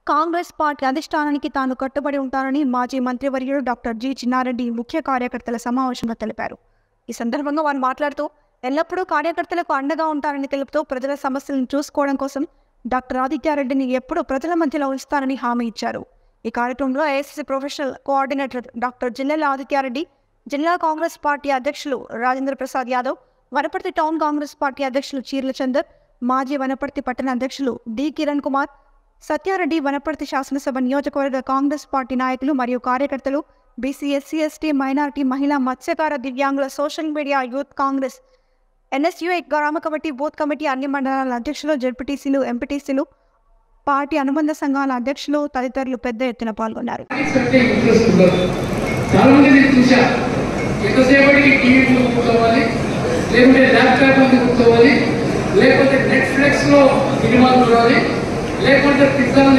Congress party అధిష్టానానికి తాను కట్టుబడి ఉంటానని మాజీ మంత్రివర్యుడు డాక్టర్ జి చిన్నారెడ్డి ముఖ్య కార్యకర్తల సమావేశంలో తెలిపారు ఈ సందర్భంగా వారు మాట్లాడుతూ ఎల్లప్పుడూ కార్యకర్తలకు అండగా ఉంటారని తెలుపుతూ ప్రజల సమస్యలను చూసుకోవడం కోసం డాక్టర్ ఆదిత్యారెడ్డిని ఎప్పుడూ ప్రజల మధ్యలో ఉంచుతారని హామీ ఇచ్చారు ఈ కార్యక్రమంలో AICC professional coordinator doctor Jillela Aditya Reddy జిల్లా కాంగ్రెస్ పార్టీ అధ్యక్షులు Rajendra Prasad Yadav Wanaparthy town Congress party అధ్యక్షులు చీర్ల చందర్ మాజీ వనపర్తి పట్టణ అధ్యక్షులు డి కిరణ్ కుమార్ సత్యారెడ్డి వనపర్తి శాసనసభ నియోజకవర్గ కాంగ్రెస్ పార్టీ నాయకులు మరియు కార్యకర్తలు బీసీ ఎస్సీ ఎస్టీ మైనారిటీ మహిళా మత్స్యకార దివ్యాంగుల social media youth Congress NSUI గ్రామ కమిటీ బూత్ కమిటీ అన్ని మండలాల అధ్యక్షులు జడ్పీటీసీలు ఎంపీటీసీలు పార్టీ అనుబంధ సంఘాల అధ్యక్షులు తదితరులు పెద్ద ఎత్తున పాల్గొన్నారు అంటే ఇంట్రెస్ట్ ఉండదు చాలా మంది నేను చూసా ఎంతసేపటికి టీవీ ముందు కూర్చోవాలి లేకుంటే ల్యాప్టాప్ ముందు కూర్చోవాలి లేకపోతే నెట్ఫ్లిక్స్ లో సినిమాలు చూడాలి లేకుంటే పిజ్జా